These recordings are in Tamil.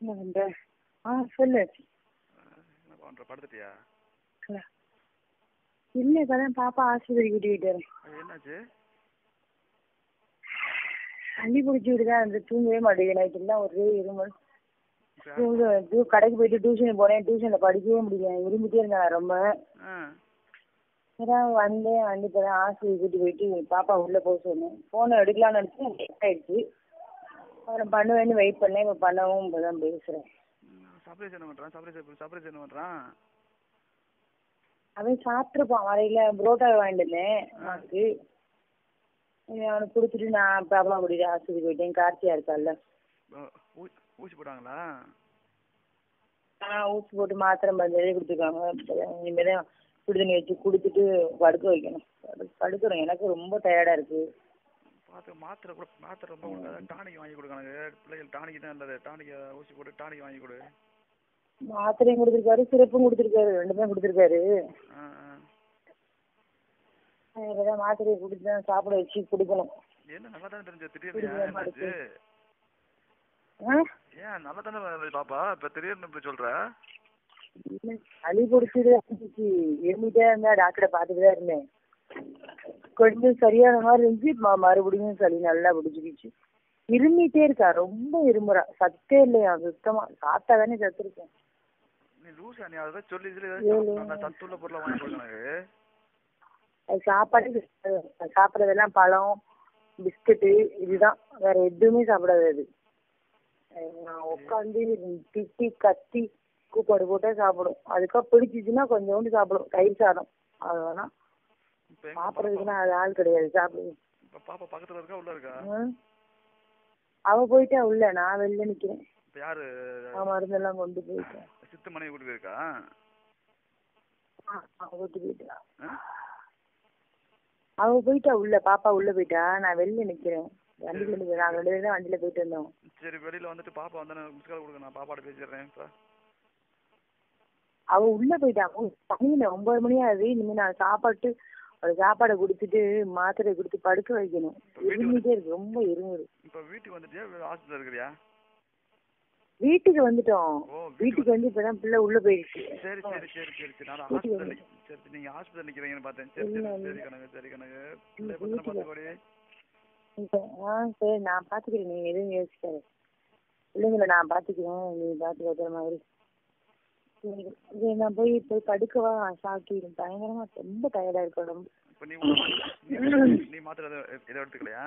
என்ன பண்ற ஆ சொல்லு என்ன பண்ணுற படுத்துட்டியா இல்ல இப்பதான் பாப்பா ஆஸ்பத்திரி கூட்டிட்டு வரேன் அது என்னாச்சு சளி பிடிச்சி விடுதா அந்த தூங்கவே மாட்டேங்குது நைட்டு தான் ஒரே இருமல் இப்ப- தூங்க தூ- கடைக்கு போயிட்டு டியூஷன் போனேன் டியூஷன்ல படிக்கவே முடியல இருந்துட்டே இருந்தேன் ரொம்ப ஆ அதான் வந்தேன் வந்து இப்பதான் ஆஸ்பத்திரி கூட்டி போயிட்டு பாப்பா உள்ள போக சொன்னேன் போனை எடுக்கலாம்னு நினைச்சு லேட் ஆயிடுச்சு அப்புறம் பண்ணுவேன்னு வெயிட் பண்ணேன் இப்போ பண்ணவும் இப்பதான் பேசுறேன் சர்ப்ரைஸ் என்ன பண்ணுறான் சர்ப்ரைஸ் சர்ப்ரைஸ் என்ன பண்ணுறான் அவன் சாப்பிட்டுருப்பான் வரையில புரோட்டா வாங்கிட்டு வந்தேன் அவனுக்கு இவன் அவனுக்கு கொடுத்துட்டு நான் பாப்பா கூட்டிட்டு ஆஸ்பத்திரி போயிட்டேன் கார்த்தியா இருக்கால்ல ஊசி போட்டாங்களா ஆ ஊசி போட்டு மாத்திரை மருந்து எழுதி கொடுத்துருக்காங்க இப்பதான் இனிமேதான் சுடு தண்ணி வச்சு குடிச்சிட்டு படுக்க வைக்கணும் படு- படுக்கிறேன் எனக்கு ரொம்ப டயர்டா இருக்கு பார்த்து மாத்திரை கூட மாத்திரை ரொம்ப கொடுக்காத டானிக் வாங்கி கொடுக்கானுங்க பிள்ளைகள் டானிக் தான் நல்லது டானிக் ஊசி போட்டு டானிக் வாங்கி கொடு மாத்திரையும் கொடுத்துருக்காரு சிறப்பும் கொடுத்துருக்காரு ரெண்டுமே கொடுத்துருக்காரு ஆ ஆ இப்பதான் மாத்திரையை கொடுத்து தான் சாப்பிட வச்சு கொடுக்கணும் என்ன நல்லா தானே தெரிஞ்ச திடீர்னு ஏன் என்னாச்சு ஆ ஏன் நல்லா தானே இருந்துச்சு பாப்பா இப்போ திடீர்னு இப்படி சொல்ற இல்ல, சளி பிடிச்சிட்டு இருந்துச்சு இருந்துட்டே இருந்தா டாக்டரை பார்த்துட்டு தான் இருந்தேன் கொஞ்சம் சரியான மாதிரி இருந்துச்சு ம- மறுபடியும் சளி நல்லா பிடிச்சிக்கிச்சு இருமிட்டே இருக்கா ரொம்ப இருமுறா சத்தே இல்லையா சுத்தமா சாப்பிட்டா தானே சத்து இருக்கும் நீ லூசா நீ அதை சொல்லி சொல்லி ஏழு. நல்லா சத்துள்ள பொருளை வாங்கி கொடுக்க எனக்கு அது சாப்பாடு கிடையாது. அது சாப்பிட்றதெல்லாம் பழம் பிஸ்கட்டு இதுதான் வேற எதுவுமே சாப்பிடாது அது அது நான் உட்காந்து திட்டி கத்தி கூப்பாடு போட்டே சாப்பிடும் அதுக்காக பிடிச்சிச்சுன்னா கொஞ்சோண்டு சாப்பிடும் தயிர் சாதம் அது வேணா இப்போ எங்க சாப்பிட்றதுக்குலாம் அது ஆள் கிடையாது சாப்பிடுது இப்போ பாப்பா பக்கத்துல இருக்கா உள்ள இருக்கா ம். அவ போயிட்டா உள்ள நான் வெளில நிக்கிறேன் இப்போ யாரு அவன் மருந்தெல்லாம் கொண்டு போயிட்டேன் சித்து மனைவி கூட்டு போயிருக்கா அவ கூட்டு போயிட்டா ஆ? அவ போயிட்டா உள்ள பாப்பா உள்ள போயிட்டா நான் வெளில நிக்கிறேன் வண்டியில நிக்கிறேன் நாங்க ரெண்டு பேரும் தான் வண்டியில போயிட்டு வந்தோம் சரி வெளியில வந்துட்டு பாப்பா வந்தானே மிஸ் கால் கொடுங்க நான் பாப்பாட்ட பேசிடுறேன் இப்போ அவ உள்ள போயிட்டா பணியில ஒன்பது மணி ஆகுது இனிமே நான் சாப்பாட்டு அவளுக்கு சாப்பாடை கொடுத்துட்டு மாத்திரை கொடுத்து படுக்க வைக்கணும் இருந்துட்டே இருக்கு ரொம்ப இருமுது இப்போ வீட்டுக்கு வந்துட்டியா ஹாஸ்பிட்டல் இருக்கிறியா வீட்டுக்கு வந்துட்டோம் ஓ வீட்டுக்கு வந்து இப்பதான் பிள்ளை உள்ள போயிடுச்சு சரி சரி சரி சரி சரி நான் வீட்டுக்கு ஹாஸ்பிட்டல் சரி நீங்க ஹாஸ்பிட்டல் நிக்கிறீங்கன்னு பார்த்தேன் சரி சரி சரி கணக்கு சரி கணக்கு பிள்ளை பத்திரம் பார்த்துக்கோடி இப்ப, ஆ சரி நான் பாத்துக்கிறேன் நீ எதுவும் யோசிக்காத பிள்ளைங்கள நான் பாத்துக்கிறேன் நீ பாத்து வைக்கிற மாதிரி சரி சரி, நான் போய் போய் படுக்கவா சாப்பிட்டு பயங்கரமா ரொம்ப டயர்டா இருக்கு உடம்பு இப்போ நீ நீ- நீ மாத்திரை எதுவும் எதுவும் எடுத்துக்கலையா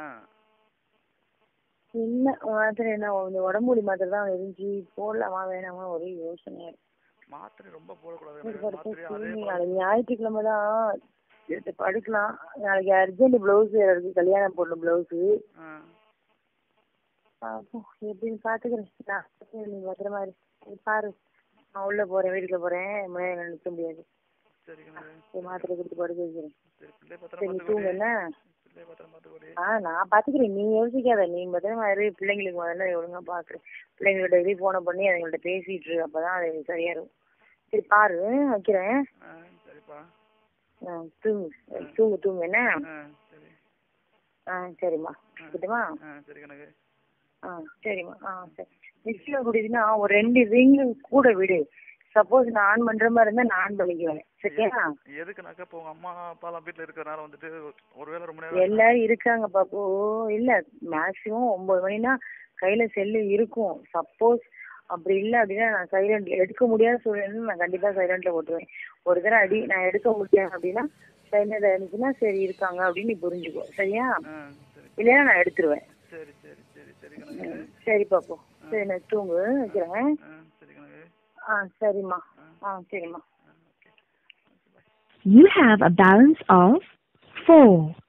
என்ன மாத்திரை என்ன இந்த உடம்பு வலி மாத்திரை தான் இருந்துச்சு போடலாமா வேணாமா ஒரே யோசனையா இருக்கு மாத்திரை ரொம்ப போடக்கூடாது சரி, எனக்கு. படுக்க மாத்திரை அதே சரி, நாளைக்கு ஞாயிற்றுக்கிழமை தான் எடுத்து படுக்கலாம் நாளைக்கு அர்ஜென்ட் பிளவுஸ் இருக்கு கல்யாணம் பொண்ணு பிளவுஸ் ஆ பாப்போம் எப்படின்னு பாத்துக்கிறேன் நான் பாத்துக்கிறேன், நீ பத்திரமா இரு நீ பாரு நான் உள்ள போறேன் வீட்டுல போறேன் முன்னாடி நிக்க முடியாது சரி கணக்கு சரி, மாத்திரை கொடுத்து படுக்க வைக்கிறேன் சரி பிள்ளை பத்திரம் சரி நீ பார்த்துக்கோடி தூங்கு என்ன பிள்ளை பத்திரம் பார்த்துக்கோடி ஆ நான் பாத்துக்கிறேன் நீ யோசிக்காத நீ பத்திரமா இரு பிள்ளைங்களுக்கு முதல்ல ஒழுங்கா பாக்குறேன் பிள்ளைங்கள்ட்ட டெய்லி போன பண்ணி அதுங்கள்ட்ட பேசிட்டு இரு அப்பதான் அது சரியா இருக்கும் சரி பாரு வைக்கிறேன் ஆ சரிப்பா ஆ, தூங்கு தூங்கு தூங்கு என்ன ஆ சரி ஆ சரிம்மா கிட்டமா ஆ சரி கணக்கு ஆ சரிம்மா ஆ சரி மிக்சியில் குடிச்சுன்னா ஒரு ரெண்டு ரிங்கு கூட விடு சப்போஸ் நான் ஆன் பண்ற மாதிரி இருந்தா நான் ஆன் பண்ணிக்குவேன் சரியா எதுக்குனாக்கா இப்போ உங்க அம்மா அப்பாலாம் வீட்டில் இருக்கிறனால வந்துட்டு ஒருவேளை ரொம்ப நேரம் எல்லாரும் இருக்காங்க பாப்பு இல்ல மேக்சிமம் ஒன்பது மணினா கையில செல்லு இருக்கும் சப்போஸ் அப்படி இல்ல அப்படின்னா நான் சைலண்ட் எடுக்க முடியாத சூழ்நிலை நான் கண்டிப்பா சைலண்ட்ல போட்டுருவேன் ஒரு தடவை அடி நான் எடுக்க முடியாது அப்படின்னா சைலண்ட்ல இருந்துச்சுன்னா சரி இருக்காங்க அப்படின்னு நீ புரிஞ்சுக்கோ சரியா ஆ சரி இல்லைன்னா நான் எடுத்துருவேன் சரி சரி சரி சரி கணக்கு ம், சரி பாப்பு சரி நான் தூங்கு வைக்கிறேன் ஆ சரி கணக்கு ஆ சரிம்மா ஆ சரிம்மா ஆ okay You have a balance of 4.